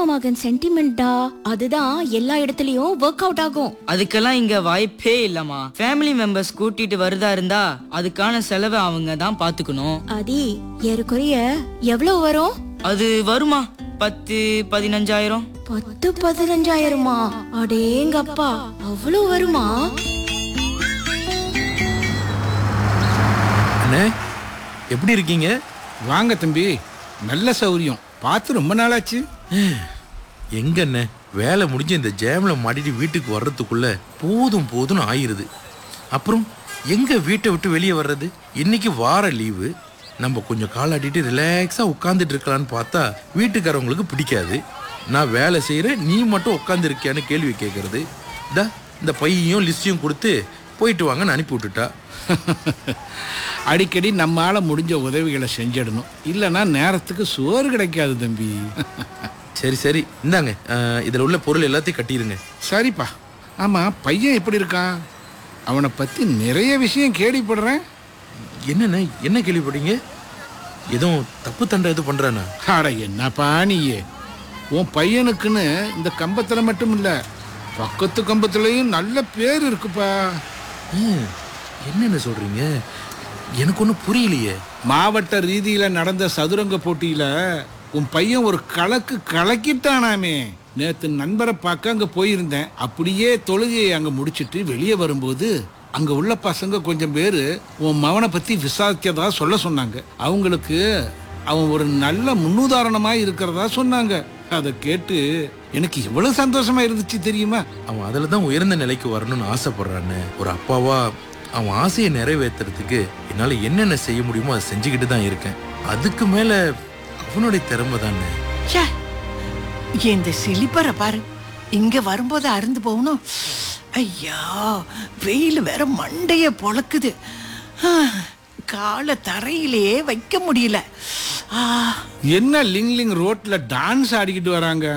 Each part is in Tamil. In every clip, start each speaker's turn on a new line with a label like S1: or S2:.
S1: மகன் சென்டிமெண்டா அதுதான் எல்லா இடத்துலயும் ஒர்க் அவுட் ஆகும்
S2: அதுக்கெல்லாம் இங்க வாய்ப்பே இல்லம்மா ஃபேமிலி மெம்பர்ஸ் கூட்டிட்டு வருதா இருந்தா அதுக்கான செலவை அவங்க தான் பாத்துக்கணும்
S1: ஆதி ஏறக்குறைய எவ்வளவு வரும்
S2: அது வருமா பத்து பதினஞ்சாயிரம்
S1: பத்து பதினஞ்சாயிரமா அடேங்கப்பா அவ்வளவு வருமா
S3: அண்ணே எப்படி இருக்கீங்க
S4: வாங்க தம்பி நல்ல சௌரியம் பார்த்து ரொம்ப நாளாச்சு
S3: எங்க அண்ணே வேலை முடிஞ்சு இந்த ஜேம்ல மாட்டிட்டு வீட்டுக்கு வர்றதுக்குள்ள போதும் போதும்னு ஆயிருது அப்புறம் எங்க வீட்டை விட்டு வெளியே வர்றது இன்னைக்கு வார லீவு நம்ம கொஞ்சம் காலாட்டிட்டு ரிலாக்ஸா உட்காந்துட்டு இருக்கலாம்னு பார்த்தா வீட்டுக்காரவங்களுக்கு பிடிக்காது நான் வேலை செய்யறேன் நீ மட்டும் உட்காந்து இருக்கியான்னு கேள்வி கேட்கறது டா இந்த பையையும் லிஸ்டையும் கொடுத்து போயிட்டு வாங்கன்னு அனுப்பி விட்டுட்டா
S4: அடிக்கடி நம்மால முடிஞ்ச உதவிகளை செஞ்சிடணும் இல்லைன்னா நேரத்துக்கு சோறு கிடைக்காது தம்பி
S3: சரி சரி இந்தாங்க அஹ், இதுல உள்ள பொருள் எல்லாத்தையும் கட்டிடுங்க
S4: சரிப்பா ஆமா பையன் எப்படி இருக்கான் அவனை பத்தி நிறைய விஷயம் கேள்விப்படுறேன்
S3: என்னண்ணே என்ன கேள்விப்பட்டீங்க எதுவும் தப்பு தண்டை எதுவும் பண்றானா
S4: அட என்னப்பா நீயே உன் பையனுக்குன்னு இந்த கம்பத்துல மட்டும் இல்ல பக்கத்து கம்பத்துலயும் நல்ல பேர் இருக்குப்பா
S3: ம், என்னென்ன சொல்றீங்க எனக்கு ஒன்றும் புரியலையே
S4: மாவட்ட ரீதியில நடந்த சதுரங்க போட்டியில உன் பையன் ஒரு கலக்கு கலக்கிட்டானாமே நேத்து நண்பரை பார்க்க அங்க போயிருந்தேன் அப்படியே தொழுகையை அங்க முடிச்சிட்டு வெளியே வரும்போது அங்க உள்ள பசங்க கொஞ்சம் பேரு உன் மவனை பத்தி விசாரிக்கதா சொல்ல சொன்னாங்க அவங்களுக்கு அவன் ஒரு நல்ல முன்னுதாரணமா இருக்கிறதா சொன்னாங்க அதை கேட்டு எனக்கு எவ்வளவு சந்தோஷமா இருந்துச்சு தெரியுமா
S3: அவன் அதில் தான் உயர்ந்த நிலைக்கு வரணும்னு ஆசைப்படுறான்னு ஒரு அப்பாவா அவன் ஆசையை நிறைவேற்றுறதுக்கு என்னால் என்னென்ன செய்ய முடியுமோ அதை செஞ்சுக்கிட்டு தான் இருக்கேன் அதுக்கு மேலே அவனுடைய திறமை தானே
S5: ச்சே, இந்த சிலிப்பரை பாரு இங்க வரும்போது அருந்து போகணும் ஐயா வெயில் வேற மண்டைய பொளக்குது ஆ, காலை தரையிலேயே வைக்க முடியல ஆ,
S4: என்ன லிங் லிங் ரோட்ல டான்ஸ் ஆடிக்கிட்டு வராங்க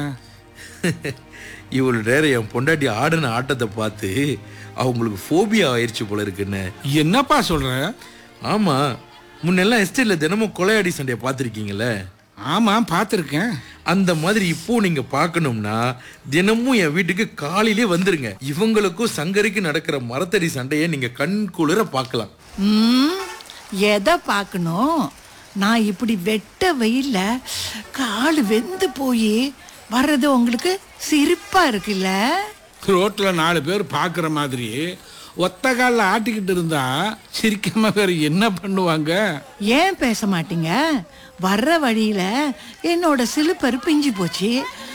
S3: இவ்வளோ நேரம் என் பொண்டாட்டி ஆடின ஆட்டத்தை பார்த்து அவங்களுக்கு ஃபோபியா ஆயிடுச்சு போல இருக்குன்னு
S4: என்னப்பா சொல்ற
S3: ஆமா முன்னெல்லாம் எஸ்டேட்ல தினமும் கொலையாடி சண்டையை பார்த்துருக்கீங்களே
S4: ஆமா பார்த்துருக்கேன்
S3: அந்த மாதிரி இப்போ நீங்க பார்க்கணும்னா தினமும் என் வீட்டுக்கு காலையிலே வந்துருங்க இவங்களுக்கும் சங்கரிக்கு நடக்கிற மரத்தடி சண்டையை நீங்க கண் குளிர பார்க்கலாம்
S5: ம், எதை பார்க்கணும் நான் இப்படி வெட்ட வெயில்ல கால் வெந்து போய் வர்றது உங்களுக்கு சிரிப்பா இருக்குல்ல
S4: ரோட்ல நாலு பேர் பார்க்குற மாதிரி ஒத்த காலில் ஆட்டிக்கிட்டு இருந்தா சிரிக்காம வேற என்ன பண்ணுவாங்க
S5: ஏன் பேச மாட்டீங்க வர்ற வழியில என்னோட சிலுப்பரு பிஞ்சு போச்சு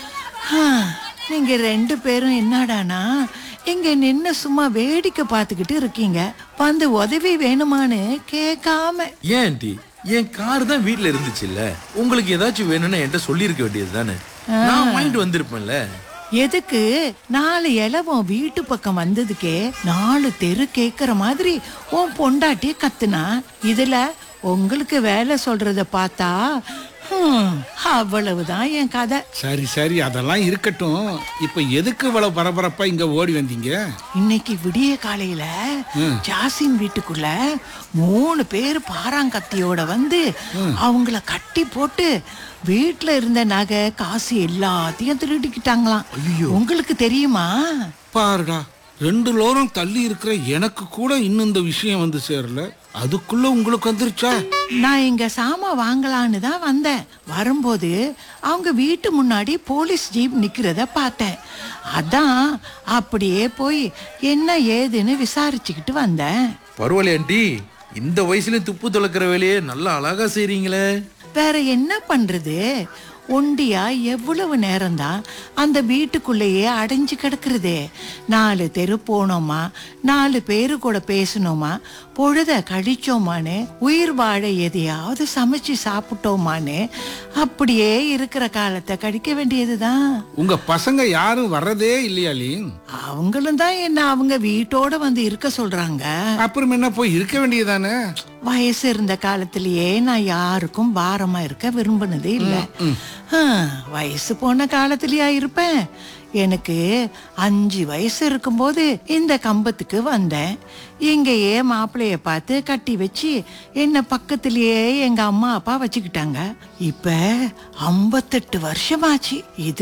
S5: ஆ, நீங்க ரெண்டு பேரும் என்னடானா இங்க நின்னு சும்மா வேடிக்கை பார்த்துக்கிட்டு இருக்கீங்க வந்து உதவி வேணுமான்னு கேட்காம
S3: ஏன் ஆண்டி என் கார் தான் வீட்ல இருந்துச்சுல்ல உங்களுக்கு ஏதாச்சும் வேணும்னா என்கிட்ட சொல்லியிருக்க வேண்டியது தானே நான் வாங்கிட்டு வந்திருப்பேன்ல
S5: எதுக்கு நாலு இலவம் வீட்டு பக்கம் வந்ததுக்கே நாலு தெரு கேக்குற மாதிரி உன் பொண்டாட்டி கத்துனா இதுல உங்களுக்கு வேலை சொல்றத பார்த்தா ஹம், அவ்வளவுதான் என் கதை
S4: சரி சரி அதெல்லாம் இருக்கட்டும் இப்போ எதுக்கு இவ்வளவு பரபரப்பா இங்க ஓடி வந்தீங்க
S5: இன்னைக்கு விடிய காலையில ஜாசின் வீட்டுக்குள்ள மூணு பேர் பாறாங்கத்தியோட வந்து அவங்கள கட்டி போட்டு வீட்ல இருந்த நகை காசு எல்லாத்தையும் திருடிக்கிட்டாங்களாம் உங்களுக்கு தெரியுமா
S4: பாருடா ரெண்டு லோரம் தள்ளி இருக்கிற எனக்கு கூட இன்னும் இந்த விஷயம் வந்து சேரல அதுக்குள்ள உங்களுக்கு வந்துருச்சா
S5: நான் இங்க சாமான் வாங்கலான்னு தான் வந்தேன் வரும்போது அவங்க வீட்டு முன்னாடி போலீஸ் ஜீப் நிக்கிறத பார்த்தேன் அதான் அப்படியே போய் என்ன ஏதுன்னு விசாரிச்சுக்கிட்டு வந்தேன்
S3: பரவாயில்ல ஆண்டி இந்த வயசுல துப்பு துளக்கிற வேலையே நல்லா அழகா செய்றீங்களே
S5: வேற என்ன பண்றது ஒண்டியா எவ்வளவு நேரம்தான் அந்த வீட்டுக்குள்ளேயே அடைஞ்சு கிடக்குறதே நாலு தெரு போனோமா நாலு பேரு கூட பேசணுமா பொழுத கழிச்சோமான்னு உயிர் வாழ எதையாவது சமைச்சு சாப்பிட்டோமான்னு அப்படியே இருக்கிற காலத்தை கழிக்க வேண்டியதுதான்
S4: உங்க பசங்க யாரும் வர்றதே இல்லையா லீன்
S5: அவங்களும் தான் என்ன அவங்க வீட்டோட வந்து இருக்க சொல்றாங்க
S4: அப்புறம் என்ன போய் இருக்க வேண்டியதானே
S5: வயசு இருந்த காலத்திலேயே நான் யாருக்கும் பாரமா இருக்க விரும்பினதே இல்ல ஆ, வயசு போன காலத்திலயா இருப்பேன் எனக்கு அஞ்சு வயசு இருக்கும்போது இந்த கம்பத்துக்கு வந்தேன் இங்கேயே மாப்பிள்ளைய பார்த்து கட்டி வச்சு என்ன பக்கத்திலேயே எங்க அம்மா அப்பா வச்சுக்கிட்டாங்க இப்ப ஐம்பத்தெட்டு வருஷமாச்சு இது